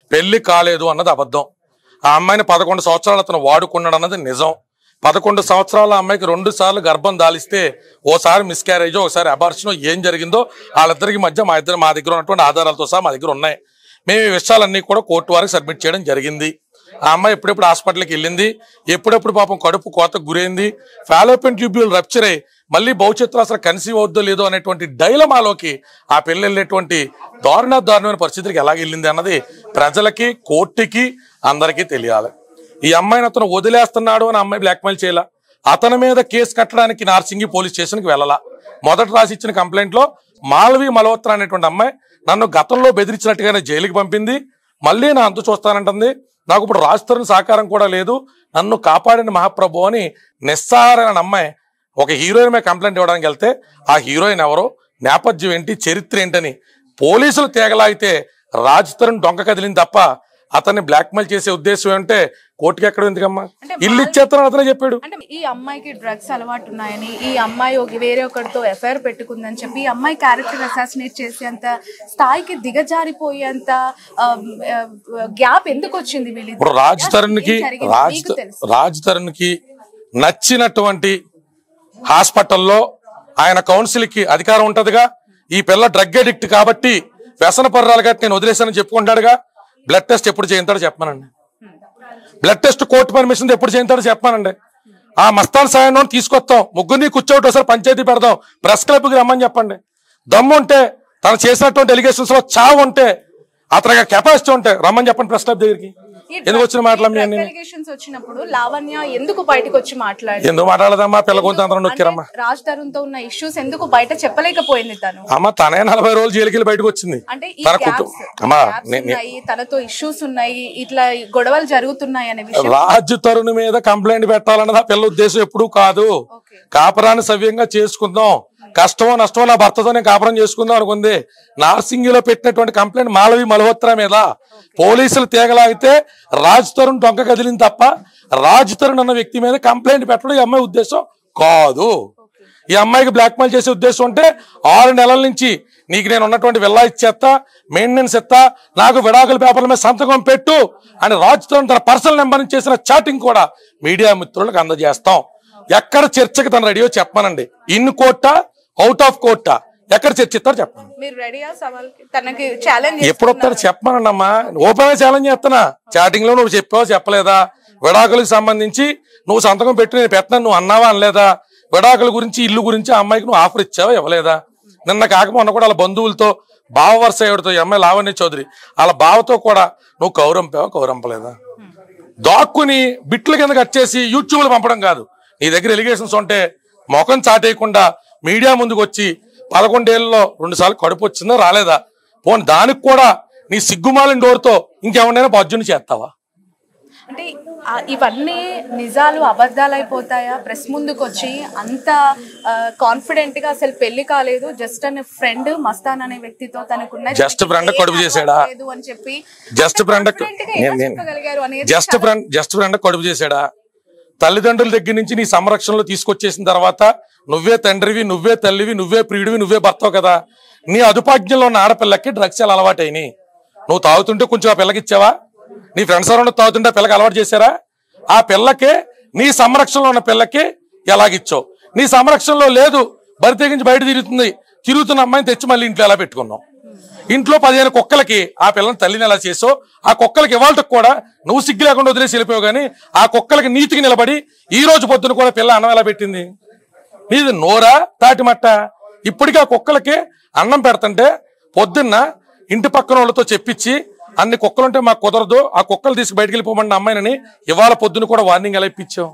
పెళ్లి కాలేదు అన్నది అబద్ధం ఆ అమ్మాయిని పదకొండు సంవత్సరాలు అతను వాడుకున్నాడు అన్నది నిజం పదకొండు సంవత్సరాల అమ్మాయికి రెండు సార్లు గర్భం దాలిస్తే ఓసారి మిస్క్యారేజ్ ఒకసారి అబార్షన్ ఏం జరిగిందో వాళ్ళిద్దరికి మధ్య మా ఇద్దరు మా దగ్గర ఉన్నటువంటి ఆధారాలతో సహా మా దగ్గర ఉన్నాయి మేము ఈ విషయాలన్నీ కూడా కోర్టు వారికి సబ్మిట్ చేయడం జరిగింది ఆ అమ్మాయి ఎప్పుడెప్పుడు హాస్పిటల్కి వెళ్ళింది ఎప్పుడెప్పుడు పాపం కడుపు కోతకు గురైంది ఫాలోపెన్ ట్యూబ్యూల్ రప్చర్ అయ్యి మళ్ళీ భవిష్యత్తులో అసలు కన్సీవ్ అవుద్దో లేదో అనేటువంటి డైలమాలోకి ఆ పెళ్లి వెళ్ళేటువంటి దారుణ దారుణమైన పరిస్థితులకి ఎలా వెళ్ళింది అన్నది ప్రజలకి కోర్టుకి అందరికీ తెలియాలి ఈ అమ్మాయిని అతను వదిలేస్తున్నాడు అని అమ్మాయి బ్లాక్మెయిల్ చేయాల అతని మీద కేసు కట్టడానికి నార్సింగి పోలీస్ స్టేషన్కి వెళ్ళాల మొదట రాసి ఇచ్చిన కంప్లైంట్ లో మాలవి మలవత్ర అనేటువంటి అమ్మాయి నన్ను గతంలో బెదిరించినట్టుగానే జైలుకి పంపింది మళ్ళీ నా అంతు చూస్తానంటుంది నాకు ఇప్పుడు రాజుతరుని సహకారం కూడా లేదు నన్ను కాపాడిన మహాప్రభు అని నిస్సారైన అమ్మాయి ఒక హీరోయిన్ మీద కంప్లైంట్ ఇవ్వడానికి వెళ్తే ఆ హీరోయిన్ ఎవరో నేపథ్యం ఏంటి చరిత్ర ఏంటని పోలీసులు తేగలాగితే రాజ్ తరుణ్ డొంక కదిలింది తప్ప అతన్ని బ్లాక్మెయిల్ చేసే ఉద్దేశం ఏంటంటే కోర్టుకి ఎక్కడ ఎందుకమ్మా అంటే ఇల్లు ఇచ్చేస్తాను అతనే చెప్పాడు అంటే ఈ అమ్మాయికి డ్రగ్స్ అలవాటు ఉన్నాయని ఈ అమ్మాయి ఒక వేరే ఒకరితో ఎఫ్ఐఆర్ పెట్టుకుందని చెప్పి ఈ అమ్మాయి క్యారెక్టర్ అసాసినేట్ చేసేంత స్థాయికి దిగజారిపోయేంత గ్యాప్ ఎందుకు వచ్చింది ఇప్పుడు వీళ్ళిద్దరు రాజ్ తరుణ్ కి ఏం జరిగింది? రాజ్ మీకు తెలుసు. రాజ్ తరుణ్ కి నచ్చినటువంటి హాస్పిటల్లో ఆయన కౌన్సిల్ కి అధికారం ఉంటదిగా ఈ పిల్ల డ్రగ్ అడిక్ట్ కాబట్టి వ్యసన పర్రాలు కాబట్టి నేను వదిలేశానని చెప్పుకుంటాడుగా బ్లడ్ టెస్ట్ ఎప్పుడు చేయించాడో చెప్పమానండి బ్లడ్ టెస్ట్ కోర్టు పర్మిషన్ ఎప్పుడు చేయించాడో చెప్పమానండి ఆ మస్తాన్ సాయం తీసుకొస్తాం ముగ్గురిని కూర్చోటి ఒకసారి పంచాయతీ పెడదాం ప్రెస్ క్లబ్కి రమ్మని చెప్పండి దమ్ము ఉంటే తను చేసినటువంటి ఎలిగేషన్స్ లో చావు ఉంటే అతనికి కెపాసిటీ ఉంటే రమ్మని చెప్పండి ప్రెస్ క్లబ్ దగ్గరికి ఈ ఎందుకు వచ్చిన మాటలు మీ అన్ని allegations వచ్చినప్పుడు లావణ్య ఎందుకు బయటకు వచ్చి మాట్లాడి ఎందుకు మాట్లాడదమ్మా పిల్ల కొంత అందరం నొక్కిరమ్మా రాజ్ తరుణ్ తో ఉన్న ఇష్యూస్ ఎందుకు బయట చెప్పలేకపోయింది తను అమ్మ తనే నలభై రోజులు జైలుకి వెళ్ళి బయటకు వచ్చింది అంటే ఈ తన gaps- కుటుంబం అమ్మా gaps నే- నే- ఉన్నాయి తనతో ఇష్యూస్ ఉన్నాయి ఇట్లా గొడవలు జరుగుతున్నాయి అనే విషయం రాజు తరుణ్ మీద కంప్లైంట్ పెట్టాలన్నది ఆ పిల్ల ఉద్దేశం ఎప్పుడూ కాదు ఓకే కాపురాన్ని సవ్యంగా చేసుకుందాం కష్టమో నష్టమో నా భర్తతో నేను కాపురం చేసుకుందాం అనుకుంది నార్సింగిలో పెట్టినటువంటి కంప్లైంట్ మాలవి మల్హోత్రా మీద పోలీసులు తీగలాగితే రాజ్ తరుణ్ డొంక కదిలింది తప్ప రాజ్ తరుణ్ అన్న వ్యక్తి మీద కంప్లైంట్ పెట్టడం ఈ అమ్మాయి ఉద్దేశం కాదు ఈ అమ్మాయికి బ్లాక్మెయిల్ చేసే ఉద్దేశం ఉంటే ఆరు నెలల నుంచి నీకు నేను ఉన్నటువంటి విల్లా ఇచ్చేస్తా మెయింటెనెన్స్ ఇస్తా నాకు విడాకుల పేపర్ల మీద సంతకం పెట్టు అని రాజ్ తరుణ్ తన పర్సనల్ నెంబర్ నుంచి చేసిన చాటింగ్ కూడా మీడియా మిత్రులకు అందజేస్తాం ఎక్కడ చర్చకి తన రెడీయో చెప్పమనండి ఇన్ కోర్టా అవుట్ ఆఫ్ కోర్టా ఎక్కడ చర్చిస్తారో చెప్పండి మీరు రెడీయా సవాల్కి తనకి ఛాలెంజ్ ఎప్పుడు వస్తారో చెప్పమనండి అమ్మా ఓపెన్ గా ఛాలెంజ్ చేస్తున్నా చాటింగ్ లో నువ్వు చెప్పావో చెప్పలేదా విడాకులకు సంబంధించి నువ్వు సంతకం పెట్టి నేను పెట్టినా నువ్వు అన్నావా అనలేదా విడాకుల గురించి ఇల్లు గురించి ఆ అమ్మాయికి నువ్వు ఆఫర్ ఇచ్చావా ఇవ్వలేదా నిన్న కాక మొన్న కూడా వాళ్ళ బంధువులతో బావ వరుస ఎవరితో ఈ అమ్మాయి లావణ్య చౌదరి వాళ్ళ బావతో కూడా నువ్వు కౌరంపావా కౌరంపలేదా దాక్కుని బిట్ల కింద కట్ చేసి యూట్యూబ్ లో పంపడం కాదు నీ దగ్గర ఎలిగేషన్స్ ఉంటే ముఖం చాటేయకుండా మీడియా ముందుకు వచ్చి పదకొండేళ్లలో రెండు సార్లు కడుపు వచ్చిందా రాలేదా పోనీ దానికి కూడా నీ సిగ్గుమాలిన డోర్తో ఇంకెవరినైనా బాధ్యుని చేస్తావా అంటే ఆ ఇవన్నీ నిజాలు అబద్ధాలు అయిపోతాయా ప్రెస్ ముందుకు వచ్చి అంత కాన్ఫిడెంట్ గా అసలు పెళ్లి కాలేదు జస్ట్ అనే ఫ్రెండ్ మస్తాన్ అనే వ్యక్తితో తనకున్న Just friend కడుపు చేశాడా? లేదు అని చెప్పి జస్ట్ అంత ఫ్రెండ్ confident గా ఎలా చెప్పగలిగారు అనేది జస్ట్ ఫ్రెండ్ జస్ట్ ఫ్రెండ్ కడుపు చేశాడా తల్లిదండ్రుల దగ్గర నుంచి నీ సంరక్షణలో తీసుకొచ్చేసిన తర్వాత నువ్వే తండ్రివి నువ్వే తల్లివి నువ్వే ప్రియుడివి నువ్వే భర్తవు కదా నీ అదుపాజ్ఞంలో ఉన్న ఆడపిల్లకి డ్రగ్స్ ఎలా అలవాటైనాయి నువ్వు తాగుతుంటే కొంచెం ఆ పిల్లకి ఇచ్చావా నీ ఫ్రెండ్స్ ఎవరైనా తాగుతుంటే ఆ పిల్లకి అలవాటు చేశారా ఆ పిల్లకే నీ సంరక్షణలో ఉన్న పిల్లకి ఎలాగిచ్చావు నీ సంరక్షణలో లేదు బరి తెగించి బయట తిరుగుతుంది తిరుగుతున్న అమ్మాయిని తెచ్చి మళ్ళీ ఇంట్లో ఎలా పెట్టుకున్నావు ఇంట్లో పదిహేను కుక్కలకి ఆ పిల్లని తల్లిని ఎలా చేసో ఆ కుక్కలకి ఇవాళకి కూడా నువ్వు సిగ్గు లేకుండా వదిలేసి వెళ్ళిపోయావు కానీ ఆ కుక్కలకి నీతికి నిలబడి ఈ రోజు పొద్దున కూడా పిల్ల అన్నం ఎలా పెట్టింది నీది నోరా తాటిమట్ట ఇప్పటికీ ఆ కుక్కలకి అన్నం పెడుతుంటే పొద్దున్న ఇంటి పక్కన వాళ్ళతో చెప్పించి అన్ని కుక్కలుంటే మాకు కుదరదు ఆ కుక్కలు తీసుకు బయటికి వెళ్ళిపోమన్న అమ్మాయినని ఇవాళ పొద్దున కూడా వార్నింగ్ ఎలా ఇప్పించావు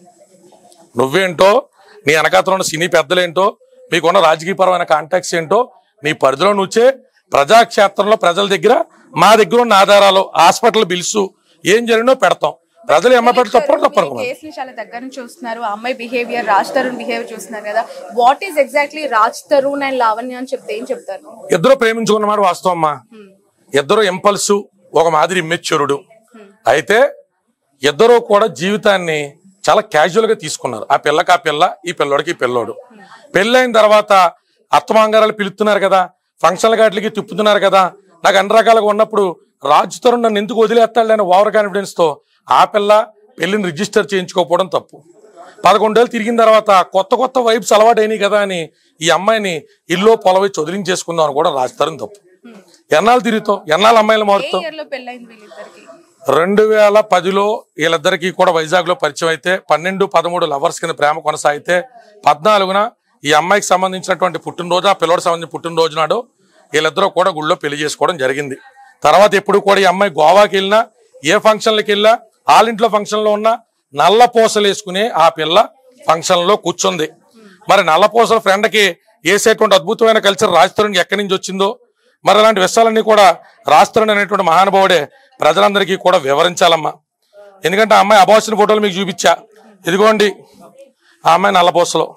నువ్వేంటో నీ వెనకాతలో ఉన్న సినీ పెద్దలేంటో మీకున్న రాజకీయపరమైన కాంటాక్ట్స్ ఏంటో నీ పరిధిలో నుంచే ప్రజాక్షేత్రంలో ప్రజల దగ్గర మా దగ్గర ఉన్న ఆధారాలు హాస్పిటల్ బిల్స్ ఏం జరిగినో పెడతాం ప్రజలు ఏమన్నా పెడితే తప్పరు తప్పరు మీరు కేసుని చాలా దగ్గర నుంచి చూస్తున్నారు ఆ అమ్మాయి బిహేవియర్ రాజ్ తరుణ్ బిహేవియర్ చూస్తున్నారు కదా what is exactly Raj Tarun and Lavanya అని చెప్తే ఏం చెప్తారు ఇద్దరు ప్రేమించుకున్న మాట వాస్తవం అమ్మా ఇద్దరు ఇంపల్సు ఒక మాదిరి ఇమ్మెచ్యూరుడు అయితే ఇద్దరు కూడా జీవితాన్ని చాలా క్యాజువల్ గా తీసుకున్నారు ఆ పిల్లకి ఆ పిల్ల ఈ పిల్లోడికి ఈ పిల్లోడు పెళ్ళైన తర్వాత అత్తమాంగారాలు పిలుస్తున్నారు కదా ఫంక్షన్ల గాట్లకి తిప్పుతున్నారు కదా నాకు అన్ని రకాలుగా ఉన్నప్పుడు రాజ్ తరుణ్ నన్ను ఎందుకు వదిలేస్తాడు ఓవర్ కాన్ఫిడెన్స్ తో ఆ పిల్ల పెళ్లిని రిజిస్టర్ చేయించుకోకపోవడం తప్పు పదకొండేళ్ళు తిరిగిన తర్వాత కొత్త కొత్త వైబ్స్ అలవాటైనాయి కదా అని ఈ అమ్మాయిని ఇల్లు పొలవి చదిలించేసుకుందాం అని కూడా రాజ్ తరుణ్ తప్పు ఎన్నాళ్ళు తిరుగుతాం ఎన్నాళ్ళు అమ్మాయిలు ఏ మారుతాం ఇయర్ లో పెళ్ళైంది వీళ్ళిద్దరికి రెండు వేల పదిలో వీళ్ళిద్దరికి కూడా వైజాగ్ లో పరిచయం అయితే పన్నెండు పదమూడు లవర్స్ కింద ప్రేమ కొనసాగితే పద్నాలుగున ఈ అమ్మాయికి సంబంధించినటువంటి పుట్టినరోజు ఆ పిల్లడికి సంబంధించిన పుట్టినరోజు నాడు వీళ్ళిద్దరూ కూడా గుళ్ళో పెళ్లి చేసుకోవడం జరిగింది తర్వాత ఎప్పుడు కూడా ఈ అమ్మాయి గోవాకి వెళ్ళినా ఏ ఫంక్షన్లకి వెళ్ళినా వాళ్ళ ఇంట్లో ఫంక్షన్ లో ఉన్నా నల్ల పూసలు వేసుకుని ఆ పిల్ల ఫంక్షన్ లో కూర్చుంది మరి నల్ల పూసల ఫ్రెండ్ కి వేసేటువంటి అద్భుతమైన కల్చర్ రాజతరుణ్కి ఎక్కడి నుంచి వచ్చిందో మరి అలాంటి విషయాలన్నీ కూడా రాస్తరుణ్ అనేటువంటి మహానుభావుడే ప్రజలందరికీ కూడా వివరించాలమ్మా ఎందుకంటే ఆ అమ్మాయి అబాసిన ఫోటోలు మీకు చూపించా ఇదిగోండి ఆ అమ్మాయి నల్లపూసలో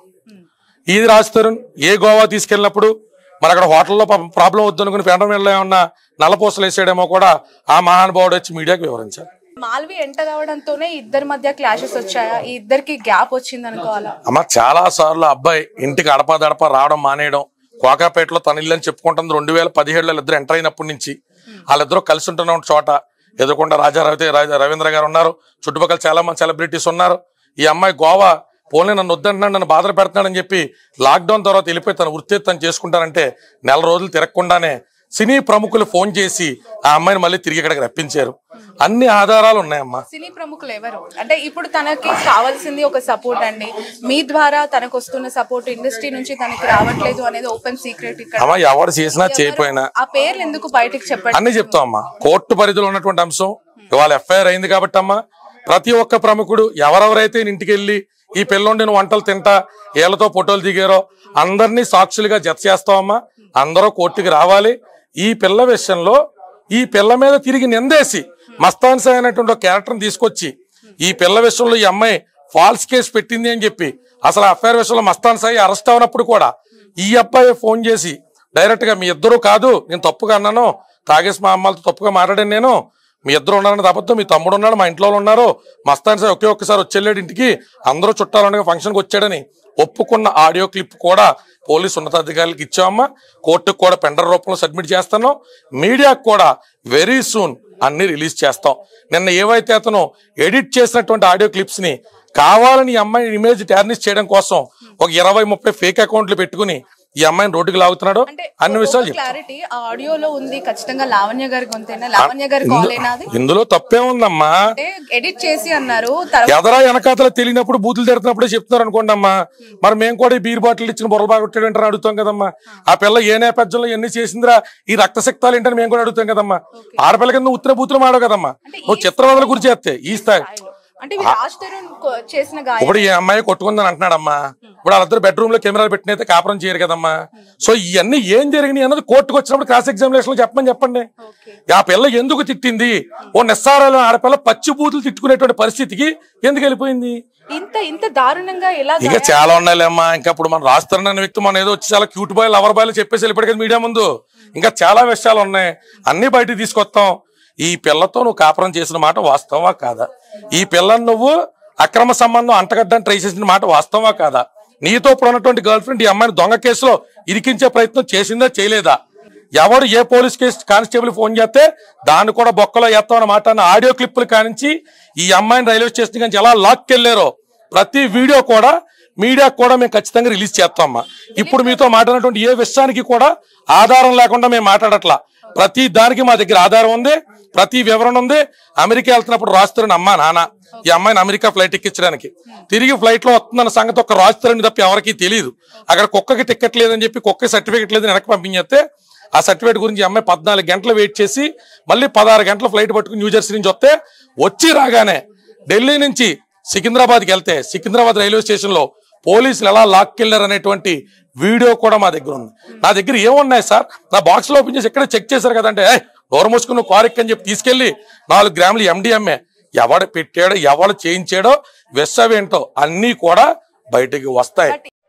ఇది రాస్తరుణ్ ఏ గోవా తీసుకెళ్ళినప్పుడు మరి అక్కడ హోటల్లో ప్రాబ్లం వద్దు అనుకుని పెండం వెళ్ళ ఏమన్నా నల్లపూసలు వేసేయడేమో కూడా ఆ మహానుభావుడు వచ్చి మీడియాకి వివరించారు మాల్వి ఎంట కావడంతోనే ఇద్దరి మధ్య క్లాషెస్ వచ్చాయా ఈ ఇద్దరికి గ్యాప్ వచ్చింది అనుకోవాలా అమ్మ చాలా సార్లు అబ్బాయి ఇంటికి అడపా దడప రావడం మానేయడం కోకాపేటలో తన ఇల్లు అని చెప్పుకుంటుంది రెండు వేల పదిహేడులో ఇద్దరు ఎంటర్ అయినప్పటి నుంచి వాళ్ళిద్దరూ కలిసి ఉంటున్న చోట ఎదుర్కొండ రాజా రవి రాజా రవీంద్ర గారు ఉన్నారు చుట్టుపక్కల చాలా మంది సెలబ్రిటీస్ ఉన్నారు ఈ అమ్మాయి గోవా పోలే నన్ను వద్దంటున్నాడు నన్ను బాధలు పెడుతున్నాడని చెప్పి లాక్డౌన్ తర్వాత వెళ్ళిపోయి తన వృత్తి తను చేసుకుంటానంటే నెల రోజులు తిరగకుండానే సినీ ప్రముఖులు ఫోన్ చేసి ఆ అమ్మాయిని మళ్ళీ తిరిగి ఇక్కడికి రప్పించారు అన్ని ఆధారాలు ఉన్నాయమ్మా సినీ ప్రముఖులు ఎవరు అంటే ఇప్పుడు తనకి కావాల్సింది ఒక సపోర్ట్ అండి మీ ద్వారా తనకు వస్తున్న సపోర్ట్ ఇండస్ట్రీ నుంచి తనకి రావట్లేదు అనేది ఓపెన్ సీక్రెట్ ఇక్కడ అమ్మ ఎవరు చేసినా చేయపోయినా ఆ పేర్లు ఎందుకు బయటకు చెప్పండి అన్ని చెప్తాం అమ్మా కోర్టు పరిధిలో ఉన్నటువంటి అంశం ఇవాళ ఎఫ్ఐఆర్ అయింది కాబట్టి అమ్మా ప్రతి ఒక్క ప్రముఖుడు ఎవరెవరైతే ఇంటికి వెళ్ళి ఈ పిల్లోండిని వంటలు తింటా ఏళ్లతో ఫోటోలు దిగారో అందరినీ సాక్షులుగా జత చేస్తామమ్మా అందరూ కోర్టుకి రావాలి ఈ పిల్ల విషయంలో ఈ పిల్ల మీద తిరిగి నిందేసి మస్తాన్ సాయి అనేటువంటి ఒక క్యారెక్టర్ని తీసుకొచ్చి ఈ పిల్ల విషయంలో ఈ అమ్మాయి ఫాల్స్ కేసు పెట్టింది అని చెప్పి అసలు అఫైర్ విషయంలో మస్తాన్ సాయి అరెస్ట్ అవనప్పుడు కూడా ఈ అబ్బాయి ఫోన్ చేసి డైరెక్ట్ గా మీ ఇద్దరు కాదు నేను తప్పుగా అన్నాను తాగేసి మా అమ్మాలతో తప్పుగా మాట్లాడాను నేను మీ ఇద్దరు ఉన్నారని అబద్ధం మీ తమ్ముడు ఉన్నాడు మా ఇంట్లో వాళ్ళు ఉన్నారు మస్తాన్ సార్ ఒకే ఒక్కసారి వచ్చేళ్ళాడు ఇంటికి అందరూ చుట్టాలు ఫంక్షన్కి వచ్చాడని ఒప్పుకున్న ఆడియో క్లిప్ కూడా పోలీసు ఉన్నతాధికారులకు ఇచ్చామమ్మా కోర్టుకు కూడా పెండర్ రూపంలో సబ్మిట్ చేస్తాను మీడియాకు కూడా వెరీ సూన్ అన్ని రిలీజ్ చేస్తాం నిన్న ఏవైతే అతను ఎడిట్ చేసినటువంటి ఆడియో క్లిప్స్ ని కావాలని ఈ అమ్మాయి ఇమేజ్ టార్నిష్ చేయడం కోసం ఒక ఇరవై ముప్పై ఫేక్ అకౌంట్లు పెట్టుకుని ఈ అమ్మాయిని రోడ్డుకి లాగుతున్నాడు అంటే అన్ని విషయాలు చెప్తాను క్లారిటీ ఆ ఆడియోలో ఉంది ఖచ్చితంగా లావణ్య గారి గొంతేనా లావణ్య గారి కాలేనా అది ఇందులో తప్పే ఉందమ్మా అంటే ఎడిట్ చేసి అన్నారు తర్వాత ఎదరా వెనకాతల తెలియనప్పుడు బూతులు తిడుతున్నప్పుడే చెప్తున్నారు అనుకోండి అమ్మా మరి మేము కూడా ఈ బీర్ బాటిల్ ఇచ్చిన బుర్రలు బాగా కొట్టాడంటారు అడుగుతాం కదమ్మా ఆ పిల్ల ఏ నేపథ్యంలో ఎన్ని చేసిందిరా ఈ రక్త శక్తాలు ఏంటని మేము కూడా అడుగుతాం కదమ్మా ఆడపిల్ల కింద ఉత్తర బూతులు మాడవు కదమ్మా నువ్వు చిత్రవదల గురి చేస్తే ఈ స్థాయి అంటే ఇవి రాజ్ తరుణ్ కొ- చేసిన గాయం ఇప్పుడు ఈ అమ్మాయి కొట్టుకుందని అంటున్నాడమ్మా ఇప్పుడు వాళ్ళిద్దరు బెడ్రూమ్ లో కెమెరాలు పెట్టినైతే కాపురం చేయరు కదమ్మా సో ఇవన్నీ ఏం జరిగినాయి అన్నది కోర్టుకు వచ్చినప్పుడు క్రాస్ ఎగ్జామినేషన్ లో చెప్పమని చెప్పండి ఓకే ఆ పిల్ల ఎందుకు తిట్టింది ఓ నిస్సారాలు ఆడపిల్ల పచ్చి బూతులు తిట్టుకునేటువంటి పరిస్థితికి ఎందుకు వెళ్ళిపోయింది ఇంత ఇంత దారుణంగా ఎలా ఇంకా గాయం- చాలా ఉన్నాయిలేమ్మా ఇంకా ఇప్పుడు మనం రాస్తారన్న అనే వ్యక్తి మనం ఏదో వచ్చి చాలా క్యూట్ బాయ్ లవర్ బాయ్ చెప్పేసి వెళ్ళిపోయాడు కదా మీడియా ముందు ఇంకా చాలా విషయాలు ఉన్నాయి అన్ని బయటికి తీసుకొస్తాం ఈ పిల్లతో నువ్వు కాపురం చేసిన మాట వాస్తవా కాదా ఈ పిల్లని నువ్వు అక్రమ సంబంధం అంటగడ్డానికి ట్రై చేసిన మాట వాస్తవా కాదా నీతో ఇప్పుడు ఉన్నటువంటి గర్ల్ ఫ్రెండ్ ఈ అమ్మాయిని దొంగ కేసులో ఇరికించే ప్రయత్నం చేసిందా చేయలేదా ఎవడు ఏ పోలీస్ కేసు కానిస్టేబుల్ ఫోన్ చేస్తే దాన్ని కూడా బొక్కలో ఎత్తామన్న మాట అన్న ఆడియో క్లిప్పులు కానించి ఈ అమ్మాయిని రైల్వే స్టేషన్ నుంచి ఎలా లాక్కెళ్లారో ప్రతి వీడియో కూడా మీడియాకు కూడా మేము ఖచ్చితంగా రిలీజ్ చేస్తామమ్మా ఇప్పుడు మీతో మాట్లాడినటువంటి ఏ విషయానికి కూడా ఆధారం లేకుండా మేము మాట్లాడట్లా ప్రతి దానికి మా దగ్గర ఆధారం ఉంది ప్రతి వివరణ ఉంది అమెరికా వెళ్తున్నప్పుడు రాస్తున్న అమ్మా నాన్న ఈ అమ్మాయిని అమెరికా ఫ్లైట్ ఎక్కించడానికి తిరిగి ఫ్లైట్ లో వస్తుందన్న సంగతి ఒక రాస్తుని తప్ప ఎవరికీ తెలియదు అక్కడ కుక్కకి టికెట్ లేదని చెప్పి కుక్క సర్టిఫికెట్ లేదని వెనక్కి పంపించేస్తే ఆ సర్టిఫికేట్ గురించి ఈ అమ్మాయి పద్నాలుగు గంటలు వెయిట్ చేసి మళ్ళీ పదహారు గంటల ఫ్లైట్ పట్టుకుని న్యూజెర్సీ నుంచి వస్తే వచ్చి రాగానే ఢిల్లీ నుంచి సికింద్రాబాద్కి వెళ్తే సికింద్రాబాద్ రైల్వే స్టేషన్ లో పోలీసులు ఎలా లాక్కెళ్లారు అనేటువంటి వీడియో కూడా మా దగ్గర ఉంది నా దగ్గర ఏమున్నాయి సార్ నా బాక్స్ లో ఓపెన్ చేసి ఎక్కడ చెక్ చేశారు కదంటే "ఏయ్, నోరు మూసుకుని నువ్వు కారు ఎక్కని చెప్పి తీసుకెళ్లి నాలుగు గ్రాములు ఎండిఎంఏ ఎవడు పెట్టాడో ఎవడు చేయించాడో విషవేంటో అన్నీ కూడా బయటికి వస్తాయి